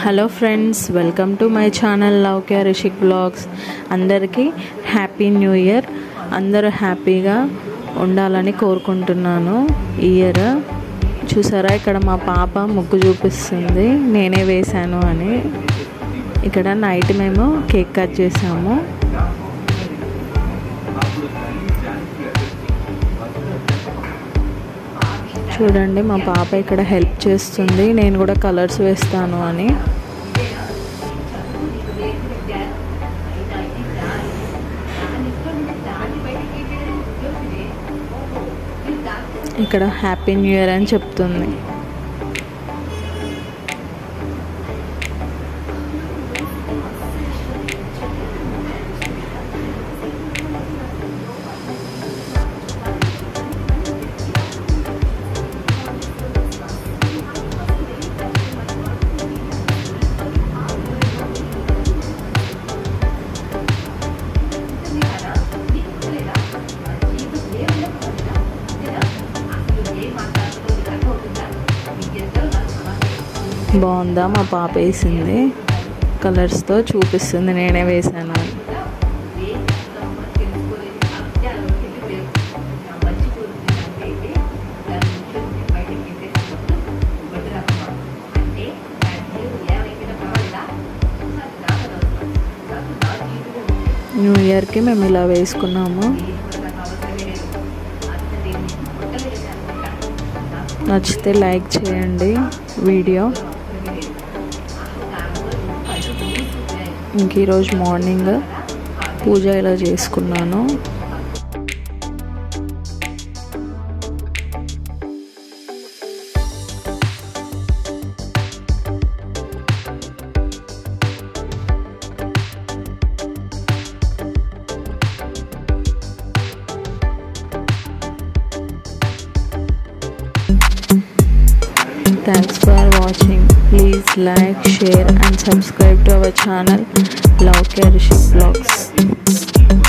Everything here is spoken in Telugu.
Hello friends welcome to my channel love care Rishik blogs అందరికీ హ్యాపీ న్యూ ఇయర్ అందరూ హ్యాపీగా ఉండాలని కోరుకుంటున్నాను ఈ ఇయర్ చూసారా ఇక్కడ మా పాప ముగ్గు చూపిస్తుంది నేనే వేశాను అని ఇక్కడ నైట్ మేము కేక్ కట్ చేసాము చూడండి మా పాప ఇక్కడ హెల్ప్ చేస్తుంది నేను కూడా కలర్స్ వేస్తాను అని ఇక్కడ హ్యాపీ న్యూ ఇయర్ అని చెప్తుంది బాగుందా మా పాప వేసింది కలర్స్తో చూపిస్తుంది నేనే వేసాను అని న్యూ ఇయర్కి మేము ఇలా వేసుకున్నాము నచ్చితే లైక్ చేయండి వీడియో ఇంక ఈరోజు మార్నింగ్ పూజ ఇలా చేసుకున్నాను Thanks for watching. Please like, share and subscribe to our channel Love Care Rishi Vlogs.